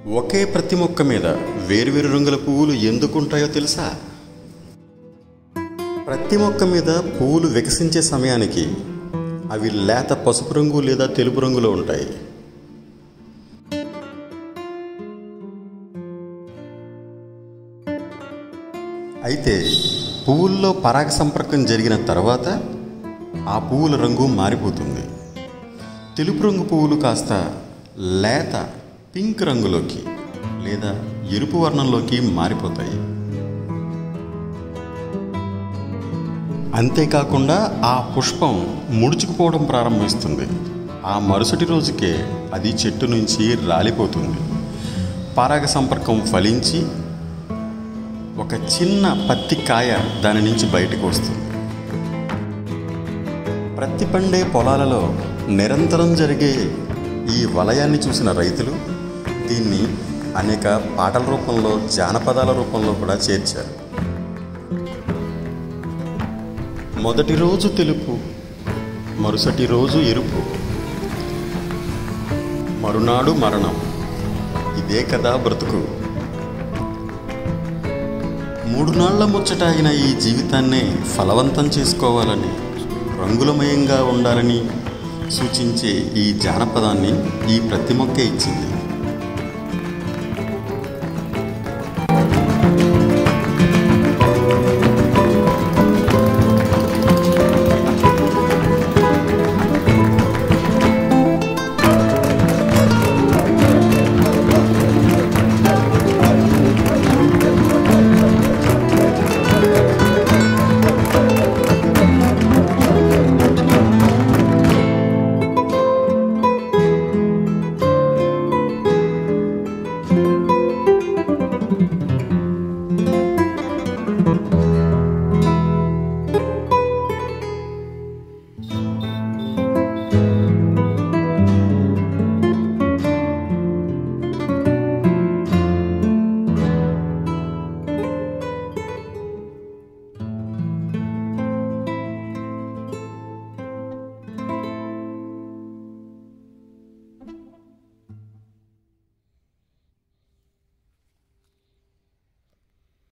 ఒకే ప్రతి మొక్క మీద వేరువేరు రంగుల పువ్వులు ఎందుకుంటాయో తెలుసా ప్రతి మొక్క మీద పువ్వులు వికసించే సమయానికి అవి లేత పసుపు రంగు లేదా తెలుపు రంగులో ఉంటాయి అయితే పువ్వుల్లో పరాగ సంపర్కం జరిగిన తర్వాత ఆ పువ్వుల రంగు మారిపోతుంది తెలుపు రంగు పువ్వులు కాస్త లేత పింక్ రంగులోకి లేదా ఎరుపు వర్ణంలోకి మారిపోతాయి అంతేకాకుండా ఆ పుష్పం ముడుచుకుపోవడం ప్రారంభిస్తుంది ఆ మరుసటి రోజుకే అది చెట్టు నుంచి రాలిపోతుంది పరాగ సంపర్కం ఫలించి ఒక చిన్న పత్తి కాయ దాని నుంచి బయటకు వస్తుంది ప్రతి పండే పొలాలలో నిరంతరం జరిగే ఈ వలయాన్ని చూసిన రైతులు దీన్ని అనేక పాటల రూపంలో జానపదాల రూపంలో కూడా చేర్చారు మొదటి రోజు తెలుపు మరుసటి రోజు ఎరుపు మరునాడు మరణం ఇదే కదా బ్రతుకు మూడు నాళ్ల ముచ్చటాగిన ఈ జీవితాన్నే ఫలవంతం చేసుకోవాలని రంగులమయంగా ఉండాలని సూచించే ఈ జానపదాన్ని ఈ ప్రతి మొక్క ఇచ్చింది